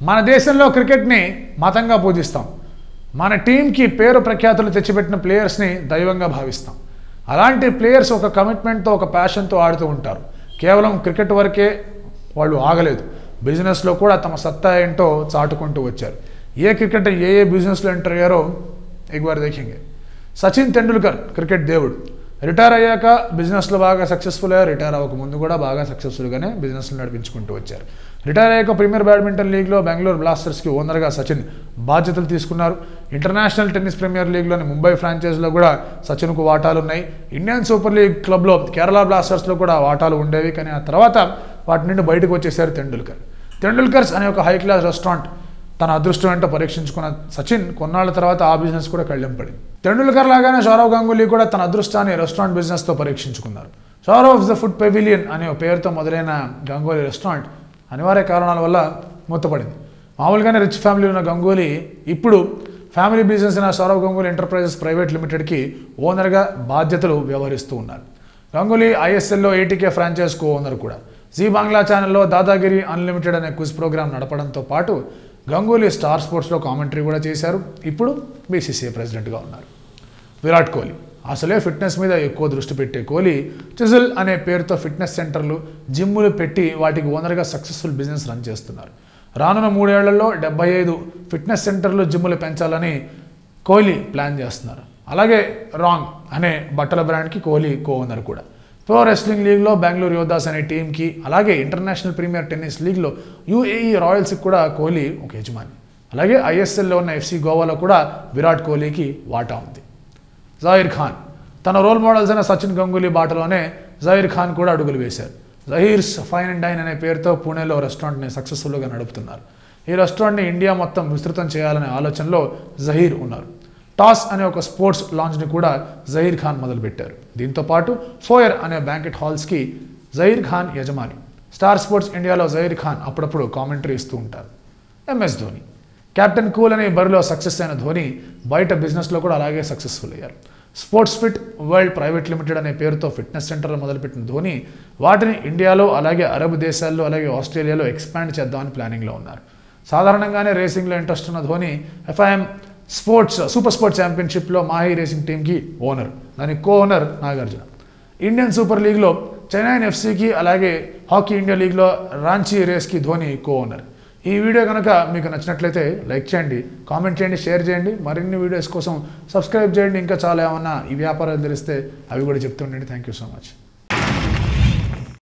మన దేశంలో క్రికెట్ని మతంగా పూజిస్తాం మన టీంకి పేరు ప్రఖ్యాతులు తెచ్చిపెట్టిన ప్లేయర్స్ని దైవంగా భావిస్తాం అలాంటి ప్లేయర్స్ ఒక కమిట్మెంట్తో ఒక ప్యాషన్తో ఆడుతూ ఉంటారు కేవలం క్రికెట్ వరకే వాళ్ళు ఆగలేదు బిజినెస్లో కూడా తమ సత్తా ఏంటో చాటుకుంటూ వచ్చారు ఏ క్రికెటర్ ఏ ఏ బిజినెస్లో ఎంటర్ అయ్యారో ఎగువారు దేఖింగే సచిన్ తెండూల్కర్ క్రికెట్ దేవుడు రిటైర్ అయ్యాక బిజినెస్లో బాగా సక్సెస్ఫుల్ అయ్యారు రిటైర్ అవ్వక ముందు కూడా బాగా సక్సెస్ఫుల్గానే బిజినెస్లు నడిపించుకుంటూ వచ్చారు రిటైర్ అయ్యాక ప్రీమియర్ బ్యాడ్మింటన్ లీగ్లో బెంగళూరు బ్లాస్టర్స్కి ఓనర్గా సచిన్ బాధ్యతలు తీసుకున్నారు ఇంటర్నేషనల్ టెన్నిస్ ప్రీమియర్ లీగ్లోని ముంబై ఫ్రాంచైజీలో కూడా సచిన్కు వాటాలు ఉన్నాయి ఇండియన్ సూపర్ లీగ్ క్లబ్లో కేరళ బ్లాస్టర్స్లో కూడా వాటాలు ఉండేవి కానీ ఆ తర్వాత వాటి నుండి బయటకు వచ్చేసారు తెండూల్కర్ తెండూల్కర్స్ అనే ఒక హై క్లాస్ రెస్టారెంట్ తన అదృష్టం ఏంటో పరీక్షించుకున్న సచిన్ కొన్నాళ్ళ తర్వాత ఆ బిజినెస్ కూడా కళ్ళెం పడింది తెండూల్కర్ లాగానే సౌరవ్ గంగూలీ కూడా తన అదృష్టాన్ని రెస్టారెంట్ బిజినెస్తో పరీక్షించుకున్నారు Sourav of the food pavilion అనే ఒక పేరుతో మొదలైన గంగూలీ రెస్టారెంట్ అనివార్య కారణాల వల్ల మూతపడింది మామూలుగానే రిచ్ ఫ్యామిలీ ఉన్న గంగూలీ ఇప్పుడు ఫ్యామిలీ బిజినెస్ అయిన సౌరవ్ గంగూలీ ఎంటర్ప్రైజెస్ ప్రైవేట్ లిమిటెడ్కి ఓనర్గా బాధ్యతలు వ్యవహరిస్తూ ఉన్నారు గంగూలీ ఐఎస్ఎల్లో ఏటీకే ఫ్రాంచైజ్ కో ఓనర్ కూడా జీ బంగ్లా ఛానల్లో దాదాగిరి అన్లిమిటెడ్ అనే క్విజ్ ప్రోగ్రాం నడపడంతో పాటు గంగూలీ స్టార్ స్పోర్ట్స్లో కామెంటరీ కూడా చేశారు ఇప్పుడు బీసీసీఐ ప్రెసిడెంట్గా ఉన్నారు విరాట్ కోహ్లీ అసలే ఫిట్నెస్ మీద ఎక్కువ దృష్టి పెట్టే కోహ్లీ చిజిల్ అనే పేరుతో ఫిట్నెస్ సెంటర్లు జిమ్ములు పెట్టి వాటికి ఓనర్గా సక్సెస్ఫుల్ బిజినెస్ రన్ చేస్తున్నారు రానున్న మూడేళ్లలో డెబ్బై ఐదు ఫిట్నెస్ సెంటర్లు జిమ్ములు పెంచాలని కోహ్లీ ప్లాన్ చేస్తున్నారు అలాగే రాంగ్ అనే బట్టల బ్రాండ్కి కోహ్లీ కో ఓనర్ కూడా ప్రో రెస్లింగ్ లీగ్లో బెంగళూరు యోధాస్ అనే టీంకి అలాగే ఇంటర్నేషనల్ ప్రీమియర్ టెన్నిస్ లీగ్లో యూఏఈ రాయల్స్కి కూడా కోహ్లీ ఒక యజమాని అలాగే ఐఎస్ఎల్లో ఉన్న ఎఫ్సి గోవాలో కూడా విరాట్ కోహ్లీకి వాటా ఉంది జహీర్ ఖాన్ తన రోల్ మోడల్స్ అయిన సచిన్ గంగూలీ బాటలోనే జహీర్ ఖాన్ కూడా అడుగులు వేశారు జహీర్స్ ఫైన్ అండ్ డైన్ అనే పేరుతో పూణేలో రెస్టారెంట్ని సక్సెస్ఫుల్గా నడుపుతున్నారు ఈ రెస్టారెంట్ని ఇండియా మొత్తం విస్తృతం చేయాలనే ఆలోచనలో జహీర్ ఉన్నారు టాస్ అనే ఒక స్పోర్ట్స్ లాంచ్ని కూడా జహీర్ ఖాన్ మొదలుపెట్టారు దీంతో పాటు ఫోయర్ అనే బ్యాంకెట్ హాల్స్కి జహీర్ ఖాన్ యజమాని స్టార్ స్పోర్ట్స్ ఇండియాలో జహీర్ ఖాన్ అప్పుడప్పుడు కామెంటరీ ఇస్తూ ఉంటారు ఎంఎస్ ధోని కెప్టెన్ కూల్ అనే బరిలో సక్సెస్ అయిన ధోని బయట బిజినెస్లో కూడా అలాగే సక్సెస్ఫుల్ అయ్యారు sports fit world private limited అనే పేరుతో ఫిట్నెస్ సెంటర్లు మొదలుపెట్టిన ధోని వాటిని ఇండియాలో అలాగే అరబ్ దేశాల్లో అలాగే ఆస్ట్రేలియాలో ఎక్స్పాండ్ చేద్దామని ప్లానింగ్లో ఉన్నారు సాధారణంగానే రేసింగ్లో ఇంట్రెస్ట్ ఉన్న Dhoni FIM sports super sports ఛాంపియన్షిప్లో మాహీ రేసింగ్ టీంకి ఓనర్ దాని co owner Nagarjuna Indian super లీగ్లో చెన్నైన్ ఎఫ్సీకి అలాగే హాకీ ఇండియా లీగ్లో రాంచీ రేస్కి ధోని కో ఓనర్ ఈ వీడియో కనుక మీకు నచ్చినట్లయితే లైక్ చేయండి కామెంట్ చేయండి షేర్ చేయండి మరిన్ని వీడియోస్ కోసం సబ్స్క్రైబ్ చేయండి ఇంకా చాలా ఏమన్నా ఈ వ్యాపారాలు తెలిస్తే అవి కూడా చెప్తుండండి థ్యాంక్ యూ సో మచ్